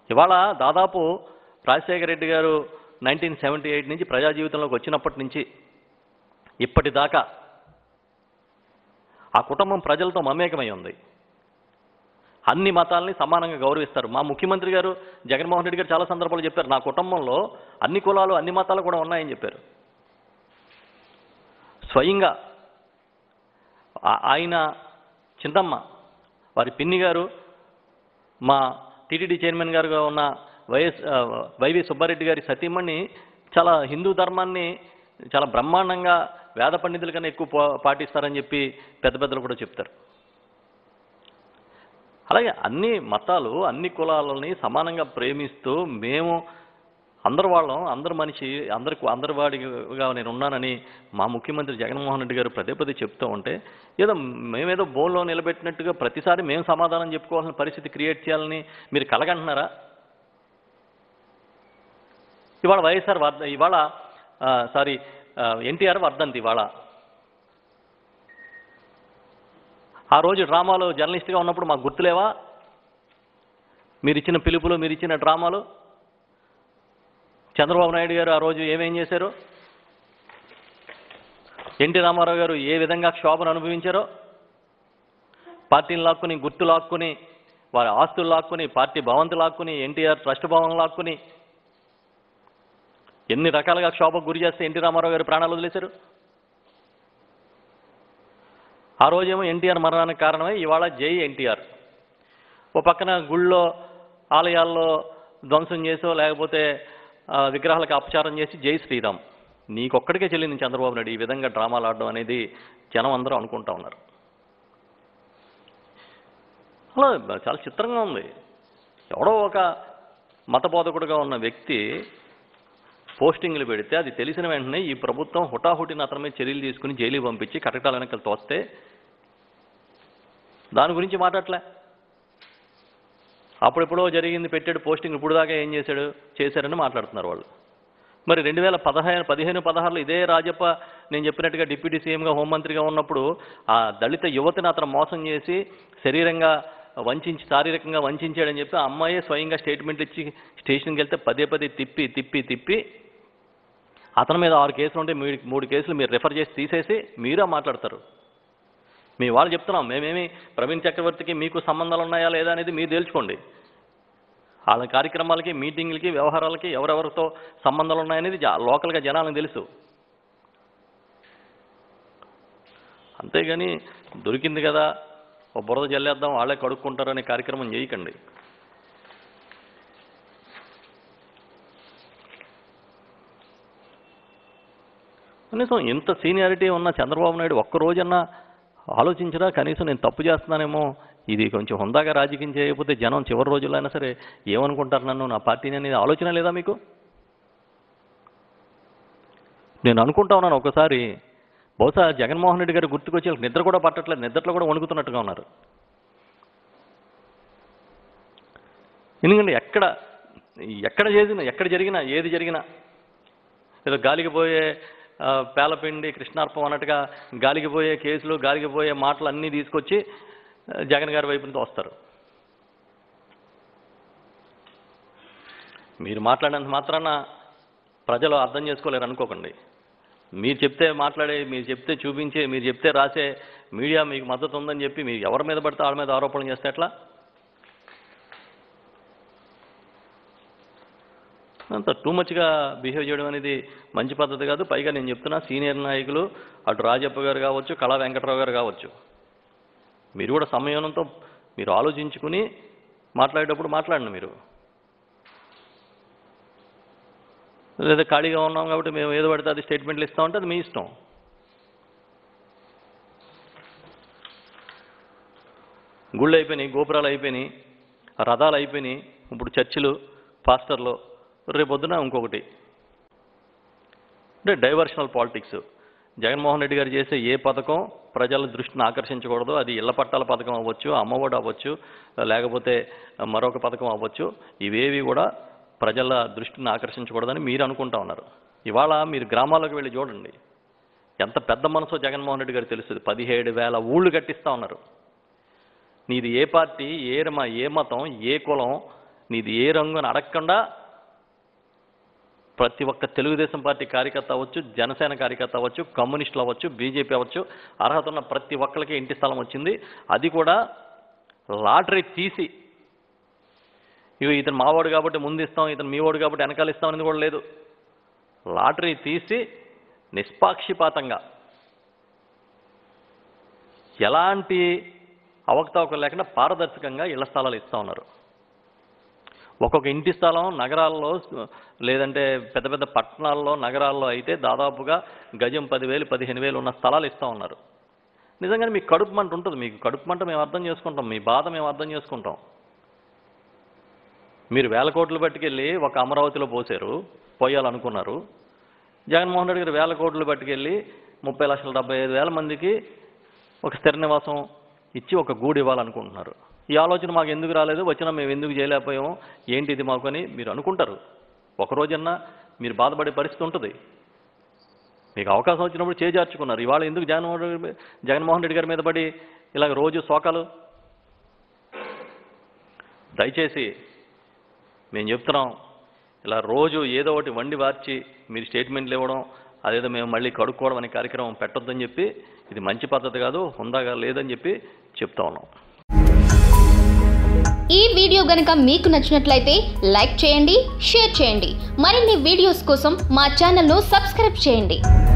ఇవాళ దాదాపు రాజశేఖర రెడ్డి గారు నైన్టీన్ సెవెంటీ ఎయిట్ నుంచి ప్రజా జీవితంలోకి వచ్చినప్పటి నుంచి ఇప్పటిదాకా ఆ కుటుంబం ప్రజలతో మమేకమై ఉంది అన్ని మతాలని సమానంగా గౌరవిస్తారు మా ముఖ్యమంత్రి గారు జగన్మోహన్ రెడ్డి గారు చాలా సందర్భాలు చెప్పారు నా కుటుంబంలో అన్ని కులాలు అన్ని మతాలు కూడా ఉన్నాయని చెప్పారు స్వయంగా ఆ- ఆయన చిన్నమ్మ వారి పిన్ని గారు మా టీటీడీ చైర్మన్ గారుగా ఉన్న వైఎస్ ఆ, వైవి సుబ్బారెడ్డి గారి సతీమణి చాలా హిందూ ధర్మాన్ని చాలా బ్రహ్మాండంగా వేద పండితుల కన్నా ఎక్కువ పా- పాటిస్తారని చెప్పి పెద్ద పెద్దలు కూడా చెప్తారు అలాగే అన్ని మతాలు అన్ని కులాలని సమానంగా ప్రేమిస్తూ మేము అందరు వాళ్ళం అందరు మనిషి అందరికి అందరి వాడిగా నేను ఉన్నానని మా ముఖ్యమంత్రి జగన్మోహన్ రెడ్డి గారు పదే పదే చెప్తూ ఉంటే ఏదో మేమేదో బోన్లో నిలబెట్టినట్టుగా ప్రతిసారి మేము సమాధానం చెప్పుకోవాల్సిన పరిస్థితి క్రియేట్ చేయాలని మీరు కలగంటున్నారా ఇవాళ వైఎస్ఆర్ వర్ధ ఇవాళ సారీ ఎన్టీఆర్ వర్ధంతి ఇవాళ ఆ రోజు డ్రామాలో జర్నలిస్ట్గా ఉన్నప్పుడు మాకు గుర్తులేవా మీరు ఇచ్చిన పిలుపులు మీరు ఇచ్చిన డ్రామాలు చంద్రబాబు నాయుడు గారు ఆ రోజు ఏమేం చేశారు ఎన్టీ రామారావు గారు ఏ విధంగా క్షోభను అనుభవించారో పార్టీని లాక్కుని గుర్తు లాక్కుని వారి ఆస్తులు లాక్కుని పార్టీ భవంతి లాక్కుని ఎన్టీఆర్ ట్రస్ట్ భవన్ లాక్కుని ఎన్ని రకాలుగా క్షోభకు గురి చేస్తే ఎన్టీ రామారావు గారు ప్రాణాలు వదిలేశారు ఆ రోజేమో ఎన్టీఆర్ మరణానికి కారణమై ఇవాళ జై ఎన్టీఆర్ ఓ పక్కన గుళ్ళో ఆలయాల్లో ధ్వంసం చేసో లేకపోతే ఆ, విగ్రహాలకు అపచారం చేసి జై శ్రీరామ్ నీకొక్కడికే చెల్లింది చంద్రబాబు నాయుడు ఈ విధంగా డ్రామాలు ఆడడం అనేది జనం అందరూ అనుకుంటా ఉన్నారు అలా చాలా చిత్రంగా ఉంది ఎవడో ఒక మత బోధకుడుగా ఉన్న వ్యక్తి పోస్టింగ్లు పెడితే అది తెలిసిన వెంటనే ఈ ప్రభుత్వం హుటాహుటిన అతని మీద చర్యలు తీసుకుని జైలుకి పంపించి కటకటాల వెనకాల తోస్తే దాని గురించి మాట్లాడలే అప్పుడెప్పుడో జరిగింది పెట్టాడు పోస్టింగ్ ఇప్పుడు దాకా ఏం చేశాడు చేశారని మాట్లాడుతున్నారు వాళ్ళు మరి రెండు వేల పదహైదు పదిహేను పదహారులో ఇదే రాజప్ప నేను చెప్పినట్టుగా డిప్యూటీ సీఎంగా హోంమంత్రిగా ఉన్నప్పుడు ఆ దళిత యువతిని అతను మోసం చేసి శరీరంగా వంచించి శారీరకంగా వంచాడని చెప్పి ఆ అమ్మాయే స్వయంగా స్టేట్మెంట్ ఇచ్చి స్టేషన్కి వెళ్తే పదే పదే తిప్పి తిప్పి తిప్పి అతని మీద ఆరు కేసులు ఉంటే మూడు మూడు కేసులు మీరు రిఫర్ చేసి తీసేసి మీరే మాట్లాడతారు మీ వాళ్ళు చెప్తున్నాం మేమేమి ప్రవీణ్ చక్రవర్తికి మీకు సంబంధాలు ఉన్నాయా లేదా అనేది మీరు తేల్చుకోండి వాళ్ళ కార్యక్రమాలకి మీటింగ్లకి వ్యవహారాలకి ఎవరెవరితో సంబంధాలు ఉన్నాయనేది జా- లోకల్గా జనాలకు తెలుసు అంతేగాని దొరికింది కదా ఓ బురద జల్లేద్దాం వాళ్ళే కడుక్కుంటారు అనే కార్యక్రమం చేయకండి కనీసం ఇంత సీనియారిటీ ఉన్న చంద్రబాబు నాయుడు ఒక్క రోజన్నా ఆలోచించరా కనీసం నేను తప్పు చేస్తున్నానేమో ఇది కొంచెం హుందాగా రాజకీయం చేయకపోతే జనం చివరి రోజుల్లో అయినా సరే ఏమనుకుంటారు నన్ను నా పార్టీని అనేది ఆలోచన లేదా మీకు నేను అనుకుంటా ఉన్నాను ఒకసారి బహుశా జగన్మోహన్ రెడ్డి గారు గుర్తుకొచ్చి వాళ్ళకి నిద్ర కూడా పట్టట్లేదు నిద్రలో కూడా వణుకుతున్నట్టుగా ఉన్నారు ఎందుకంటే ఎక్కడ ఎక్కడ చేసినా ఎక్కడ జరిగినా ఏది జరిగినా ఏదో గాలికి పోయే ఆ, పేలపిండి కృష్ణార్పం అన్నట్టుగా గాలికి పోయే కేసులు గాలికి పోయే మాటలు అన్నీ తీసుకొచ్చి ఆ, జగన్ గారి వైపు నుంచి వస్తారు మీరు మాట్లాడినంత మాత్రాన ప్రజలు అర్థం చేసుకోలేరు అనుకోకండి మీరు చెప్తే మాట్లాడే మీరు చెప్తే చూపించే మీరు చెప్తే రాసే మీడియా మీకు మద్దతు ఉందని చెప్పి మీరు ఎవరి మీద పడితే వాళ్ళ మీద ఆరోపణలు చేస్తే ఎట్లా అంత టూ మచ్గా బిహేవ్ చేయడం అనేది మంచి పద్ధతి కాదు పైగా నేను చెప్తున్నా సీనియర్ నాయకులు అటు రాజప్ప గారు కావచ్చు కళా వెంకట్రావు గారు కావచ్చు మీరు కూడా సమయంతో మీరు ఆలోచించుకుని మాట్లాడేటప్పుడు మాట్లాడండి మీరు లేదా ఖాళీగా ఉన్నాం కాబట్టి మేము ఏదో పడితే అది స్టేట్మెంట్లు ఇస్తామంటే అది మీ ఇష్టం గుళ్ళు అయిపోయినాయి గోపురాలు అయిపోయినాయి రథాలు అయిపోయినాయి ఇప్పుడు చర్చిలు పాస్టర్లు రేపొద్దున ఇంకొకటి అంటే డైవర్షనల్ పాలిటిక్స్ జగన్మోహన్ రెడ్డి గారు చేసే ఏ పథకం ప్రజల దృష్టిని ఆకర్షించకూడదు అది ఇళ్ల పట్టాల పథకం అవ్వచ్చు అమ్మఒడి అవ్వచ్చు లేకపోతే మరొక పథకం అవ్వచ్చు ఇవేవి కూడా ప్రజల దృష్టిని ఆకర్షించకూడదని మీరు అనుకుంటా ఉన్నారు ఇవాళ మీరు గ్రామాలకు వెళ్ళి చూడండి ఎంత పెద్ద మనసో జగన్మోహన్ రెడ్డి గారు తెలుస్తుంది పదిహేడు వేల ఊళ్ళు కట్టిస్తా ఉన్నారు నీది ఏ పార్టీ ఏ రమ ఏ మతం ఏ కులం నీది ఏ రంగు అని అడగకుండా ప్రతి ఒక్క తెలుగుదేశం పార్టీ కార్యకర్త అవ్వచ్చు జనసేన కార్యకర్త అవ్వచ్చు కమ్యూనిస్టులు అవ్వచ్చు బీజేపీ అవ్వచ్చు అర్హత ఉన్న ప్రతి ఒక్కరికి ఇంటి స్థలం వచ్చింది అది కూడా లాటరీ తీసి ఇవి ఇతను మావాడు కాబట్టి ముందు ఇస్తాం ఇతను మీవాడు కాబట్టి వెనకాల ఇస్తాం అనేది కూడా లేదు లాటరీ తీసి నిష్పాక్షిపాతంగా ఎలాంటి అవకతవకలు లేకుండా పారదర్శకంగా ఇళ్ల స్థలాలు ఇస్తా ఉన్నారు ఒక్కొక్క ఇంటి స్థలం నగరాల్లో లేదంటే పెద్ద పెద్ద పట్టణాల్లో నగరాల్లో అయితే దాదాపుగా గజం పదివేలు పదిహేను వేలు ఉన్న స్థలాలు ఇస్తూ ఉన్నారు నిజంగానే మీకు కడుపు మంట ఉంటుంది మీకు కడుపు మంట మేము అర్థం చేసుకుంటాం మీ బాధ మేము అర్థం చేసుకుంటాం మీరు వేల కోట్లు పట్టుకెళ్ళి ఒక అమరావతిలో పోసారు పోయాలనుకున్నారు జగన్మోహన్ రెడ్డి గారు వేల కోట్లు పట్టుకెళ్ళి ముప్పై లక్షల డెబ్బై ఐదు వేల మందికి ఒక స్థిర నివాసం ఇచ్చి ఒక గూడు ఇవ్వాలనుకుంటున్నారు ఈ ఆలోచన మాకు ఎందుకు రాలేదు వచ్చినా మేము ఎందుకు చేయలేకపోయాము ఏంటి ఇది మాకు అని మీరు అనుకుంటారు ఒక రోజన్నా మీరు బాధపడే పరిస్థితి ఉంటుంది మీకు అవకాశం వచ్చినప్పుడు చేజార్చుకున్నారు ఇవాళ ఎందుకు జగన్మోహన్ రెడ్డి మీ- జగన్మోహన్ రెడ్డి గారి మీద పడి ఇలాగ రోజు శోకాలు దయచేసి మేము చెప్తున్నాం ఇలా రోజు ఏదో ఒకటి వండి వార్చి మీరు స్టేట్మెంట్లు ఇవ్వడం అదేదో మేము మళ్ళీ కడుక్కోవడం అనే కార్యక్రమం పెట్టొద్దని చెప్పి ఇది మంచి పద్ధతి కాదు హుందాగా లేదని చెప్పి చెప్తా ఉన్నాం ఈ వీడియో గనుక మీకు నచ్చినట్లయితే లైక్ చేయండి షేర్ చేయండి మరిన్ని వీడియోస్ కోసం మా ఛానల్ను సబ్స్క్రైబ్ చేయండి